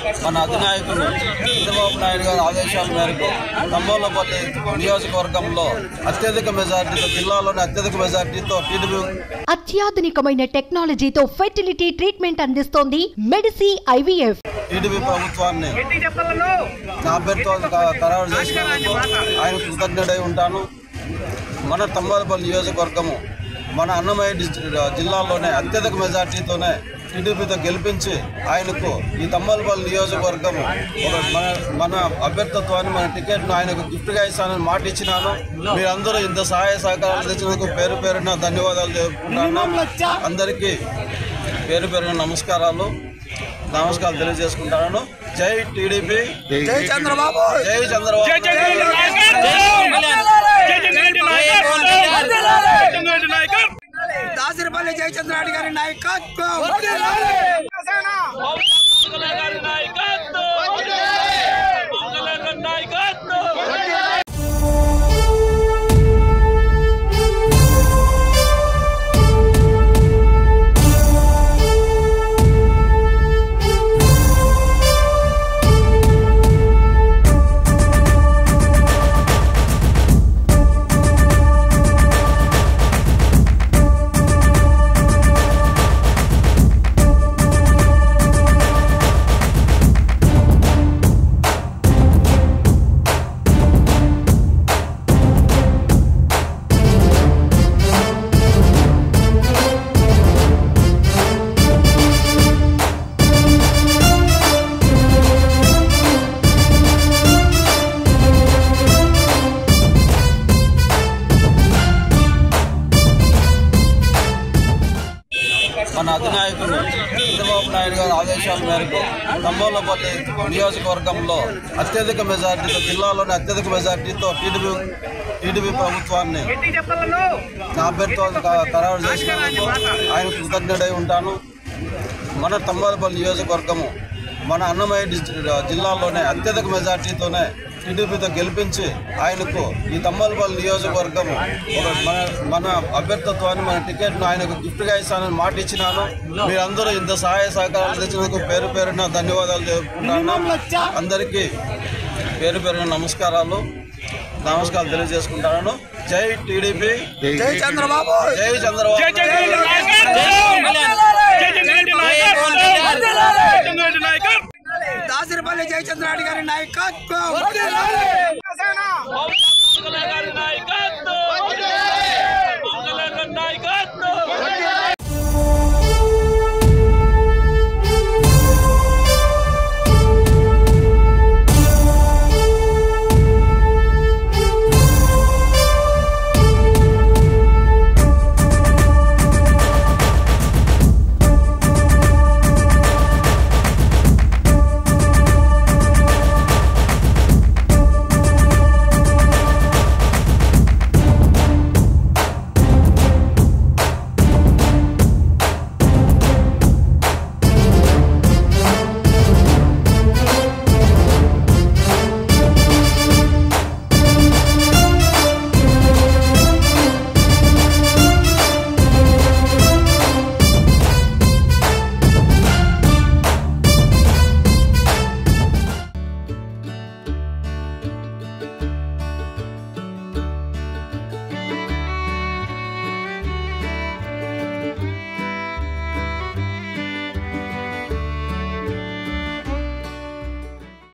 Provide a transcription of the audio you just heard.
మన అధినాయకుడు చంద్రబాబు నాయుడు గారి ఆదేశాల మేరకు తంబోలపల్లి నియోజకవర్గంలో అత్యధిక మెజార్టీతో జిల్లాలోని అత్యధిక మెజార్టీతో టీడీపీ అత్యాధునికమైన టెక్నాలజీతో ఫెర్టిలిటీ ట్రీట్మెంట్ అందిస్తోంది మెడిసి ఐవీఎఫ్ టీడీపీ ప్రభుత్వాన్ని నా అభ్యర్థులను ఖరారు చేసినందుకు ఆయన కృతజ్ఞుడై ఉంటాను మన తంబాలపల్లి నియోజకవర్గము మన అన్నమయ్య డిస్ట్రిక్ట్ జిల్లాలోనే అత్యధిక మెజార్టీతోనే టీడీపీతో గెలిపించి ఆయనకు ఈ తంబాలపల్లి నియోజకవర్గము ఒక మన మన అభ్యర్థత్వాన్ని మన టికెట్ను ఆయనకు గిఫ్ట్గా ఇస్తానని మాట ఇచ్చినాను మీరందరూ ఇంత సహాయ సహకారాలు తెచ్చినందుకు పేరు పేరున ధన్యవాదాలు తెలుపుకుంటాను అందరికీ పేరు పేరున నమస్కారాలు నమస్కారాలు తెలియజేసుకుంటాను జై టీడీపీ జై చంద్రబాబు జై చంద్రబాబు దాసరిపల్లి జయచంద్రారెడ్డి గారి నాయకత్వం మన అధినాయకుడు చంద్రబాబు నాయుడు గారి ఆదేశాల మేరకు తంబోలపల్లి నియోజకవర్గంలో అత్యధిక మెజార్టీతో జిల్లాలోని అత్యధిక మెజార్టీతో టీడీపీ టీడీపీ ప్రభుత్వాన్ని నా అభ్యర్థులను ఖరారు చేసినందుకు ఆయన కృతజ్ఞుడై ఉంటాను మన తంబాలపల్లి నియోజకవర్గము మన అన్నమయ్య డిస్ట్రిక్ట్ జిల్లాలోనే అత్యధిక మెజార్టీతోనే టీడీపీతో గెలిపించి ఆయనకు ఈ తంబాలపల్లి నియోజకవర్గము ఒక మన మన అభ్యర్థత్వాన్ని మన టికెట్ను ఆయనకు గిఫ్ట్గా ఇస్తానని మాట ఇచ్చినాను మీరందరూ ఇంత సహాయ సహకారాలు తెచ్చినందుకు పేరు పేరున ధన్యవాదాలు తెలుపుకుంటాను అందరికీ పేరు పేరున నమస్కారాలు నమస్కారాలు తెలియజేసుకుంటాను జై టీడీపీ జై చంద్రబాబు జై చంద్రబాబు దాసరిపల్లి జయచంద్రారెడ్డి గారి నాయకత్వం